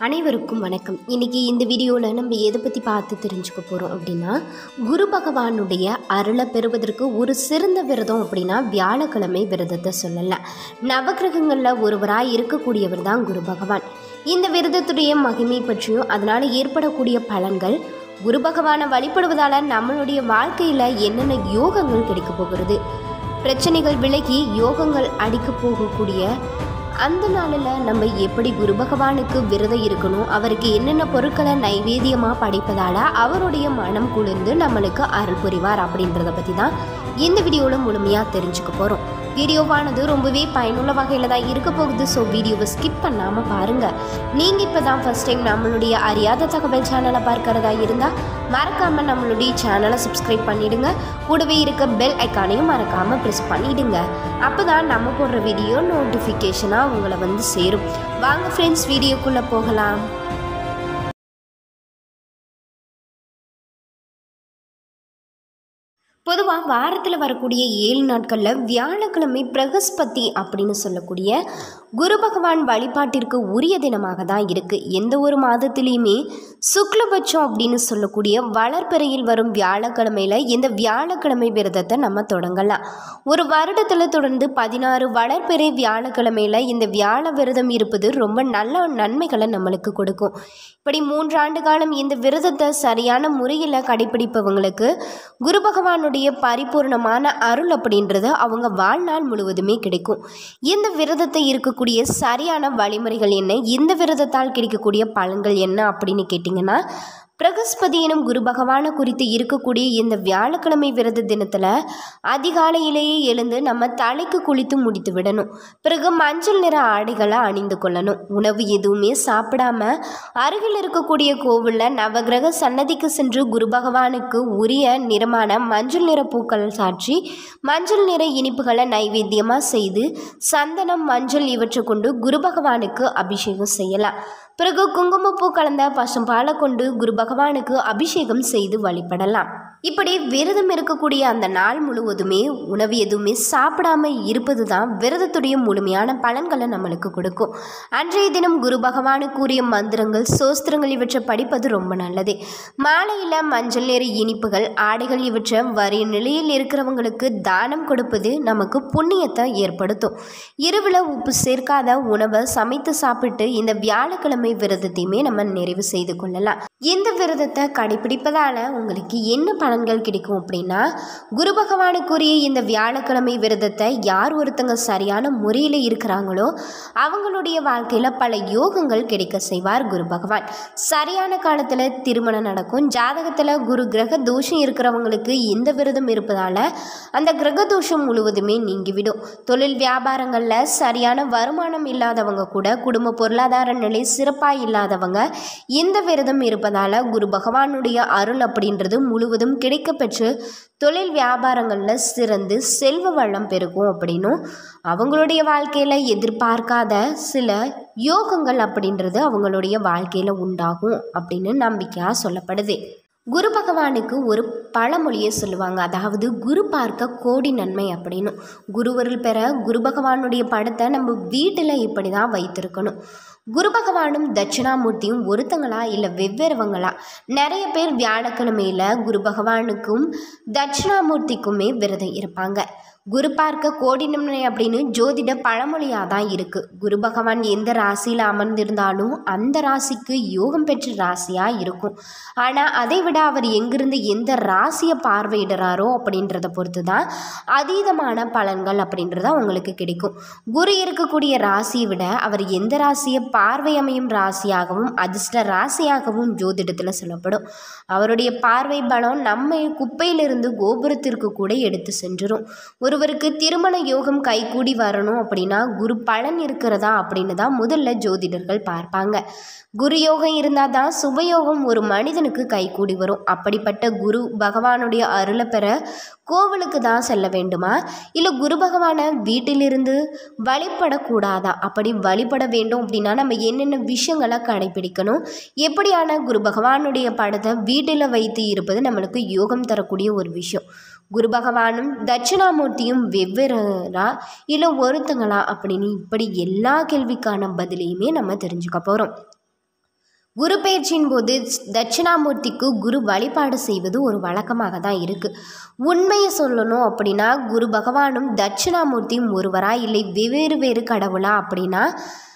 அனைவருக்கும் வணக்கம் இன்னைக்கு இந்த வீடியோவில் நம்ம எதை பற்றி பார்த்து தெரிஞ்சுக்க போகிறோம் அப்படின்னா குரு பகவானுடைய அருளை பெறுவதற்கு ஒரு சிறந்த விரதம் அப்படின்னா வியாழக்கிழமை விரதத்தை சொல்லலாம் நவகிரகங்களில் ஒருவராக இருக்கக்கூடியவர் தான் குரு பகவான் இந்த விரதத்துடைய மகிமை பற்றியும் அதனால் ஏற்படக்கூடிய பலன்கள் குரு பகவானை வழிபடுவதால் நம்மளுடைய வாழ்க்கையில் என்னென்ன யோகங்கள் கிடைக்க போகிறது பிரச்சனைகள் விலகி யோகங்கள் அடிக்க போகக்கூடிய அந்த நாளில் நம்ம எப்படி குரு பகவானுக்கு விரதம் இருக்கணும் அவருக்கு என்னென்ன பொருட்களை நைவேத்தியமாக படைப்பதால் அவருடைய மனம் குளிர்ந்து நம்மளுக்கு அருள் புரிவார் அப்படின்றத பற்றி தான் இந்த வீடியோவில் முழுமையாக தெரிஞ்சுக்க போகிறோம் வீடியோவானது ரொம்பவே பயனுள்ள வகையில் தான் இருக்க போகுது ஸோ வீடியோவை ஸ்கிப் பண்ணாமல் பாருங்கள் நீங்கள் இப்போ தான் ஃபஸ்ட் டைம் நம்மளுடைய அறியாத தகவல் சேனலை பார்க்கறதா இருந்தால் மறக்காமல் நம்மளுடைய சேனலை சப்ஸ்கிரைப் பண்ணிடுங்க கூடவே இருக்க பெல் ஐக்கானையும் மறக்காமல் ப்ரெஸ் பண்ணிடுங்க அப்போ தான் நம்ம போடுற வீடியோ நோட்டிஃபிகேஷனாக உங்களை வந்து சேரும் வாங்க ஃப்ரெண்ட்ஸ் வீடியோக்குள்ளே போகலாம் பொதுவாக வாரத்தில் வரக்கூடிய ஏழு நாட்களில் வியாழக்கிழமை பிரகஸ்பதி அப்படின்னு சொல்லக்கூடிய குரு பகவான் வழிபாட்டிற்கு உரிய தினமாக தான் இருக்குது எந்த ஒரு மாதத்துலேயுமே சுக்லபட்சம் அப்படின்னு சொல்லக்கூடிய வளர்பிறையில் வரும் வியாழக்கிழமையில் இந்த வியாழக்கிழமை விரதத்தை நம்ம தொடங்கலாம் ஒரு வருடத்தில் தொடர்ந்து பதினாறு வளர்பிறை வியாழக்கிழமையில் இந்த வியாழ விரதம் இருப்பது ரொம்ப நல்ல நன்மைகளை நம்மளுக்கு கொடுக்கும் இப்படி மூன்றாண்டு காலம் இந்த விரதத்தை சரியான முறையில் கடைபிடிப்பவங்களுக்கு குரு பகவானுடைய பரிபூர்ணமான அருள் அப்படின்றது அவங்க வாழ்நாள் முழுவதுமே கிடைக்கும் இந்த விரதத்தை இருக்கக்கூடிய சரியான வழிமுறைகள் என்ன இந்த விரதத்தால் கிடைக்கக்கூடிய பலன்கள் என்ன அப்படின்னு கேட்டிங்கன்னா பிரகஸ்பதி எனும் குரு பகவானை குறித்து இருக்கக்கூடிய இந்த வியாழக்கிழமை விரத தினத்தில் அதிகாலையிலேயே எழுந்து நம்ம தலைக்கு குளித்து முடித்து விடணும் பிறகு மஞ்சள் நிற ஆடைகளை அணிந்து கொள்ளணும் உணவு எதுவுமே சாப்பிடாம அருகில் இருக்கக்கூடிய கோவிலில் நவகிரக சன்னதிக்கு சென்று குரு பகவானுக்கு உரிய நிறமான மஞ்சள் நிற பூக்கள் சாற்றி மஞ்சள் நிற இனிப்புகளை நைவேத்தியமாக செய்து சந்தனம் மஞ்சள் இவற்றை கொண்டு குரு பகவானுக்கு அபிஷேகம் செய்யலாம் பிறகு குங்குமப்பூ கலந்த பசும்பாலை கொண்டு குரு பகவானுக்கு அபிஷேகம் செய்து வழிபடலாம் இப்படி விரதம் இருக்கக்கூடிய அந்த நாள் முழுவதுமே உணவு எதுவுமே சாப்பிடாம இருப்பது தான் விரதத்துடைய முழுமையான பலன்களை நம்மளுக்கு கொடுக்கும் அன்றைய தினம் குரு பகவானுக்குரிய மந்திரங்கள் சோஸ்திரங்கள் இவற்றை படிப்பது ரொம்ப நல்லது மாலையில் மஞ்சள் நிற இனிப்புகள் ஆடைகள் இவற்றை வரிய நிலையில் இருக்கிறவங்களுக்கு தானம் கொடுப்பது நமக்கு புண்ணியத்தை ஏற்படுத்தும் இரவில் உப்பு சேர்க்காத உணவை சமைத்து சாப்பிட்டு இந்த வியாழக்கிழமை விரதத்தையுமே நம்ம நிறைவு செய்து கொள்ளலாம் இந்த விரதத்தை கடைபிடிப்பதால் உங்களுக்கு என்ன பலன்கள் கிடைக்கும் அப்படின்னா குரு பகவானுக்குரிய இந்த வியாழக்கிழமை விரதத்தை யார் ஒருத்தங்க சரியான முறையில் இருக்கிறாங்களோ அவங்களுடைய வாழ்க்கையில் பல யோகங்கள் கிடைக்க செய்வார் குரு பகவான் சரியான காலத்தில் திருமணம் நடக்கும் ஜாதகத்தில் குரு கிரக தோஷம் இருக்கிறவங்களுக்கு இந்த விரதம் இருப்பதால் அந்த கிரக தோஷம் முழுவதுமே நீங்கிவிடும் தொழில் வியாபாரங்களில் சரியான வருமானம் இல்லாதவங்க கூட குடும்ப பொருளாதார நிலை சிறப்பாக இல்லாதவங்க இந்த விரதம் இருப்பதால் குரு பகவானுடைய அருள் அப்படின்றது முழுவதும் கிடைக்கப்பெற்று தொழில் வியாபாரங்களில் சிறந்து செல்வ வளம் பெருகும் அப்படின்னும் அவங்களுடைய வாழ்க்கையில் எதிர்பார்க்காத சில யோகங்கள் அப்படின்றது அவங்களுடைய வாழ்க்கையில் உண்டாகும் அப்படின்னு நம்பிக்கையாக சொல்லப்படுது குரு பகவானுக்கு ஒரு பழமொழியை சொல்லுவாங்க அதாவது குரு பார்க்க கோடி நன்மை அப்படின்னு குருவருள் பெற குரு பகவானுடைய படத்தை நம்ம வீட்டில் இப்படி தான் வைத்திருக்கணும் குரு பகவானும் தட்சிணாமூர்த்தியும் ஒருத்தங்களா இல்லை வெவ்வேறுவங்களா நிறைய பேர் வியாழக்கிழமையில் குரு பகவானுக்கும் தட்சிணாமூர்த்திக்குமே விரதம் இருப்பாங்க குரு பார்க்க கோடி நன்மை அப்படின்னு ஜோதிட பழமொழியாக தான் இருக்குது குரு பகவான் எந்த ராசியில் அமர்ந்திருந்தாலும் அந்த ராசிக்கு யோகம் பெற்ற ராசியாக இருக்கும் ஆனால் அதை விட அவர் எங்கிருந்து எந்த ராசியை பார்வையிடுறாரோ அப்படின்றத பொறுத்து தான் அதீதமான பலன்கள் அப்படின்றது அவங்களுக்கு கிடைக்கும் குரு இருக்கக்கூடிய ராசியை விட அவர் எந்த ராசியை பார்வை அமையும் ராசியாகவும் அதிர்ஷ்ட ராசியாகவும் ஜோதிடத்தில் சொல்லப்படும் அவருடைய பார்வை பலம் நம்ம குப்பையிலிருந்து கோபுரத்திற்கு கூட எடுத்து சென்றுரும் ஒருவருக்கு திருமண யோகம் கைகூடி வரணும் அப்படின்னா குரு பலன் இருக்கிறதா அப்படின்னு தான் முதல்ல ஜோதிடர்கள் பார்ப்பாங்க குரு யோகம் இருந்தால் தான் சுபயோகம் ஒரு மனிதனுக்கு கைகூடி வரும் அப்படிப்பட்ட குரு பகவானுடைய அருளை பெற கோவிலுக்கு தான் செல்ல வேண்டுமா இல்லை குரு பகவானை வீட்டிலிருந்து வழிபடக்கூடாதா அப்படி வழிபட வேண்டும் அப்படின்னா நம்ம என்னென்ன விஷயங்களை கடைபிடிக்கணும் எப்படியான குரு பகவானுடைய படத்தை வீட்டில் வைத்து இருப்பது நம்மளுக்கு யோகம் தரக்கூடிய ஒரு விஷயம் குரு பகவானும் தட்சிணாமூர்த்தியும் வெவ்வேறா இல்லை ஒருத்தங்களா அப்படின்னு இப்படி எல்லா கேள்விக்கான பதிலையுமே நம்ம தெரிஞ்சுக்க போகிறோம் குரு பயிற்சியின் போது தட்சிணாமூர்த்திக்கு குரு வழிபாடு செய்வது ஒரு வழக்கமாக தான் இருக்குது உண்மையை சொல்லணும் அப்படின்னா குரு பகவானும் தட்சிணாமூர்த்தியும் ஒருவரா இல்லை வெவ்வேறு வேறு கடவுளா அப்படின்னா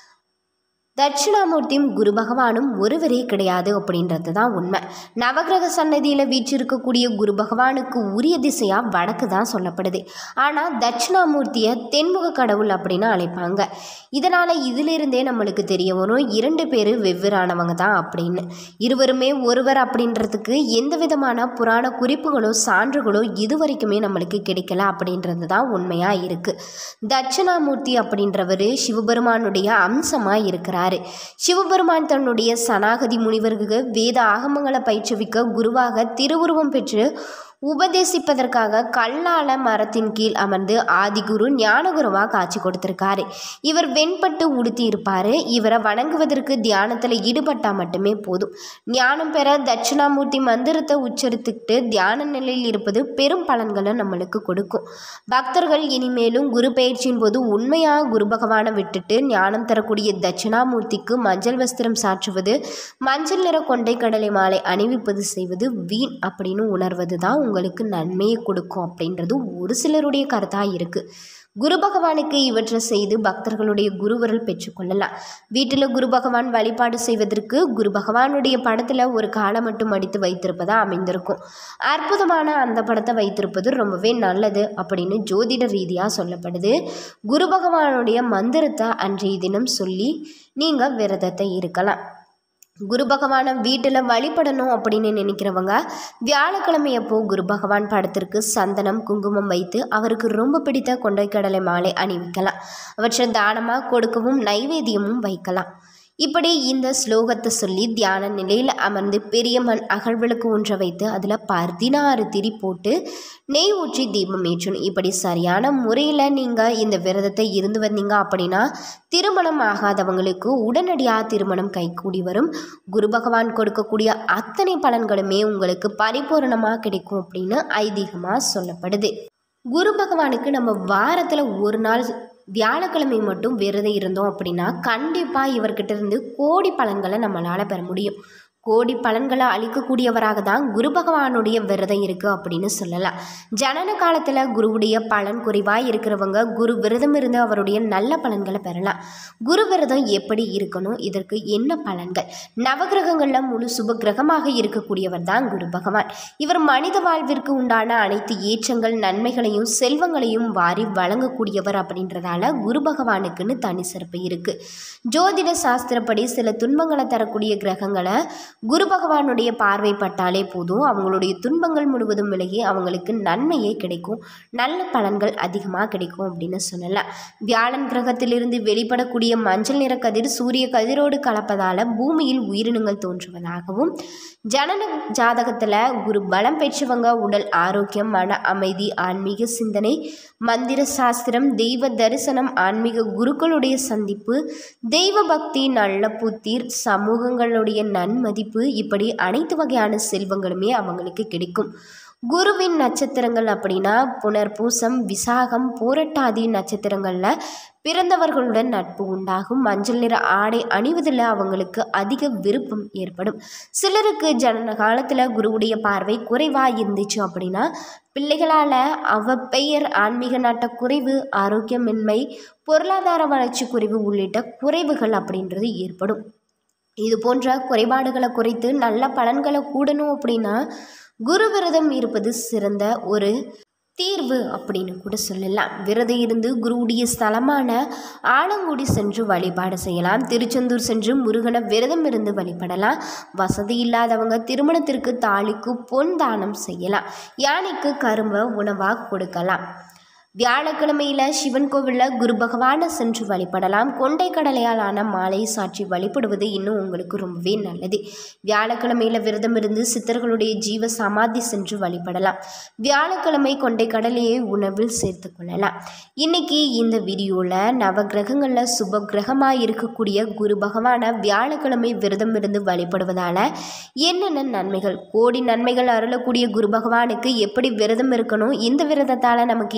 தட்சிணாமூர்த்தியும் குரு பகவானும் ஒருவரே கிடையாது அப்படின்றது தான் உண்மை நவகிரக சன்னதியில் வீற்றிருக்கக்கூடிய குரு பகவானுக்கு உரிய திசையாக வடக்கு தான் சொல்லப்படுது ஆனால் தட்சிணாமூர்த்தியை தென்முக கடவுள் அப்படின்னு அழைப்பாங்க இதனால் இதிலிருந்தே நம்மளுக்கு தெரிய வரும் இரண்டு பேர் வெவ்வேறானவங்க தான் அப்படின்னு இருவருமே ஒருவர் அப்படின்றதுக்கு எந்த விதமான புராண குறிப்புகளோ சான்றுகளோ இதுவரைக்குமே நம்மளுக்கு கிடைக்கல அப்படின்றது தான் உண்மையாக இருக்குது தட்சிணாமூர்த்தி அப்படின்றவர் சிவபெருமானுடைய அம்சமாக இருக்கிறார் சிவபெருமான் தன்னுடைய சனாகதி முனிவர்களுக்கு வேத ஆகமங்களை பயிற்றுவிக்க குருவாக திருவுருவம் பெற்று உபதேசிப்பதற்காக கல்லால மரத்தின் கீழ் அமர்ந்து ஆதிகுரு ஞானகுருவாக காட்சி கொடுத்திருக்காரு இவர் வெண்பட்டு உடுத்தி இருப்பார் இவரை வணங்குவதற்கு தியானத்தில் ஈடுபட்டால் மட்டுமே போதும் ஞானம் பெற தட்சிணாமூர்த்தி மந்திரத்தை உச்சரித்துக்கிட்டு தியான நிலையில் இருப்பது பெரும் பலன்களை நம்மளுக்கு கொடுக்கும் பக்தர்கள் இனிமேலும் குரு பயிற்சியின் போது உண்மையாக குரு பகவானை விட்டுட்டு ஞானம் தரக்கூடிய தட்சிணாமூர்த்திக்கு மஞ்சள் வஸ்திரம் சாற்றுவது மஞ்சள் நிற கொண்டை கடலை மாலை அணிவிப்பது செய்வது வீண் அப்படின்னு உணர்வது தான் உங்களுக்கு நன்மையை கொடுக்கும் அப்படின்றது ஒரு சிலருடைய கருத்தாக இருக்குது குரு பகவானுக்கு இவற்றை செய்து பக்தர்களுடைய குருவருள் பெற்றுக்கொள்ளலாம் வீட்டில் குரு பகவான் வழிபாடு செய்வதற்கு குரு பகவானுடைய படத்தில் ஒரு காலை மட்டும் அடித்து வைத்திருப்பதா அமைந்திருக்கும் அற்புதமான அந்த படத்தை வைத்திருப்பது ரொம்பவே நல்லது அப்படின்னு ஜோதிட ரீதியாக சொல்லப்படுது குரு பகவானுடைய மந்திரத்தை அன்றைய தினம் சொல்லி நீங்கள் விரதத்தை இருக்கலாம் குரு பகவானை வீட்டில் வழிபடணும் அப்படின்னு நினைக்கிறவங்க வியாழக்கிழமையப்போ குரு பகவான் படத்திற்கு சந்தனம் குங்குமம் வைத்து அவருக்கு ரொம்ப பிடித்த கொண்டைக்கடலை மாலை அணிவிக்கலாம் அவற்றை தானமாக கொடுக்கவும் நைவேத்தியமும் வைக்கலாம் இப்படி இந்த ஸ்லோகத்தை சொல்லி தியான நிலையில் அமர்ந்து பெரிய மண் அகழ்விளக்கு ஒன்றை வைத்து அதில் பதினாறு திரி போட்டு நெய் ஊற்றி தீபம் ஏற்றணும் இப்படி சரியான முறையில் நீங்கள் இந்த விரதத்தை இருந்து வந்தீங்க அப்படின்னா திருமணம் ஆகாதவங்களுக்கு உடனடியாக திருமணம் கைகூடி வரும் குரு பகவான் கொடுக்கக்கூடிய அத்தனை பலன்களுமே உங்களுக்கு பரிபூரணமாக கிடைக்கும் அப்படின்னு ஐதீகமாக சொல்லப்படுது குரு பகவானுக்கு நம்ம வாரத்தில் ஒரு நாள் வியாழக்கிழமை மட்டும் விரதம் இருந்தோம் அப்படின்னா கண்டிப்பாக இவர்கிட்ட இருந்து கோடி பலன்களை நம்மளால் பெற முடியும் கோடி பலன்களை அளிக்கக்கூடியவராக தான் குரு பகவானுடைய விரதம் இருக்குது அப்படின்னு சொல்லலாம் ஜனன காலத்தில் குருவுடைய பலன் குறைவாக இருக்கிறவங்க குரு விரதம் இருந்து அவருடைய நல்ல பலன்களை பெறலாம் குரு விரதம் எப்படி இருக்கணும் இதற்கு என்ன பலன்கள் நவகிரகங்களில் முழு சுப கிரகமாக இருக்கக்கூடியவர் தான் குரு பகவான் இவர் மனித வாழ்விற்கு உண்டான அனைத்து ஏற்றங்கள் நன்மைகளையும் செல்வங்களையும் வாரி வழங்கக்கூடியவர் அப்படின்றதால குரு பகவானுக்குன்னு தனி சிறப்பு இருக்குது ஜோதிட சாஸ்திரப்படி சில துன்பங்களை தரக்கூடிய கிரகங்களை குரு பகவானுடைய பார்வை பட்டாலே போதும் அவங்களுடைய துன்பங்கள் முழுவதும் விலகி அவங்களுக்கு நன்மையே கிடைக்கும் நல்ல பலன்கள் அதிகமாக கிடைக்கும் அப்படின்னு சொல்லலாம் வியாழன் கிரகத்திலிருந்து வெளிப்படக்கூடிய மஞ்சள் நிற கதிர் சூரிய கதிரோடு கலப்பதால் பூமியில் உயிரினங்கள் தோன்றுவதாகவும் ஜனன ஜாதகத்தில் குரு பலம் பெற்றவங்க உடல் ஆரோக்கியம் மன அமைதி ஆன்மீக சிந்தனை மந்திர சாஸ்திரம் தெய்வ தரிசனம் ஆன்மீக குருக்களுடைய சந்திப்பு தெய்வ பக்தி நல்ல புத்திர் சமூகங்களுடைய நன்மதிப்பு இப்படி அனைத்து வகையான செல்வங்களுமே அவங்களுக்கு கிடைக்கும் குருவின் நட்சத்திரங்கள் அப்படின்னா புனர்பூசம் விசாகம் பூரட்டாதி நட்சத்திரங்களில் பிறந்தவர்களுடன் நட்பு உண்டாகும் மஞ்சள் நிற ஆடை அணிவதில் அவங்களுக்கு அதிக விருப்பம் ஏற்படும் சிலருக்கு ஜனன காலத்தில் குருவுடைய பார்வை குறைவாக இருந்துச்சு அப்படின்னா பிள்ளைகளால் அவ பெயர் ஆன்மீக நாட்ட குறைவு ஆரோக்கியமின்மை பொருளாதார வளர்ச்சி குறைவு உள்ளிட்ட குறைவுகள் அப்படின்றது ஏற்படும் இது போன்ற குறைபாடுகளை குறைத்து நல்ல பலன்களை கூடணும் அப்படின்னா குரு விரதம் இருப்பது சிறந்த ஒரு தீர்வு அப்படின்னு கூட சொல்லலாம் விரதம் இருந்து குருவுடைய ஸ்தலமான ஆலங்குடி சென்று வழிபாடு செய்யலாம் திருச்செந்தூர் சென்று முருகனை விரதம் இருந்து வழிபடலாம் வசதி இல்லாதவங்க திருமணத்திற்கு தாலிக்கு பொன் தானம் செய்யலாம் யானைக்கு கரும்பை உணவாக கொடுக்கலாம் வியாழக்கிழமையில் சிவன் கோவிலில் குரு பகவானை சென்று வழிபடலாம் கொண்டை கடலையால் ஆன மாலை சாற்றி வழிபடுவது இன்னும் உங்களுக்கு ரொம்பவே நல்லது வியாழக்கிழமையில் விரதம் இருந்து சித்தர்களுடைய ஜீவ சமாதி சென்று வழிபடலாம் வியாழக்கிழமை கொண்டை கடலையை உணவில் சேர்த்து கொள்ளலாம் இன்னைக்கு இந்த வீடியோவில் நவ கிரகங்களில் சுப கிரகமாக இருக்கக்கூடிய குரு பகவானை வியாழக்கிழமை விரதம் இருந்து வழிபடுவதால் என்னென்ன நன்மைகள் கோடி நன்மைகள் அருளக்கூடிய குரு பகவானுக்கு எப்படி விரதம் இருக்கணும் இந்த விரதத்தால் நமக்கு என்னென்ன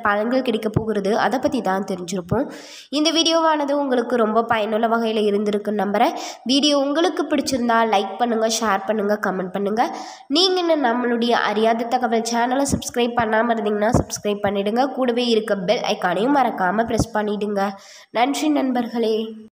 பலன்கள் கிடைக்க போகிறது அதை பற்றி தான் தெரிஞ்சிருப்போம் இந்த வீடியோவானது உங்களுக்கு ரொம்ப பயனுள்ள வகையில் இருந்திருக்குன்னு நம்புகிறேன் வீடியோ உங்களுக்கு பிடிச்சிருந்தா லைக் பண்ணுங்கள் ஷேர் பண்ணுங்கள் கமெண்ட் பண்ணுங்கள் நீங்கள் இன்னும் நம்மளுடைய அறியாத தகவல் சேனலை சப்ஸ்கிரைப் பண்ணாமல் இருந்தீங்கன்னா சப்ஸ்கிரைப் பண்ணிவிடுங்க கூடவே இருக்க பெல் ஐக்கானையும் மறக்காமல் ப்ரெஸ் பண்ணிவிடுங்க நன்றி நண்பர்களே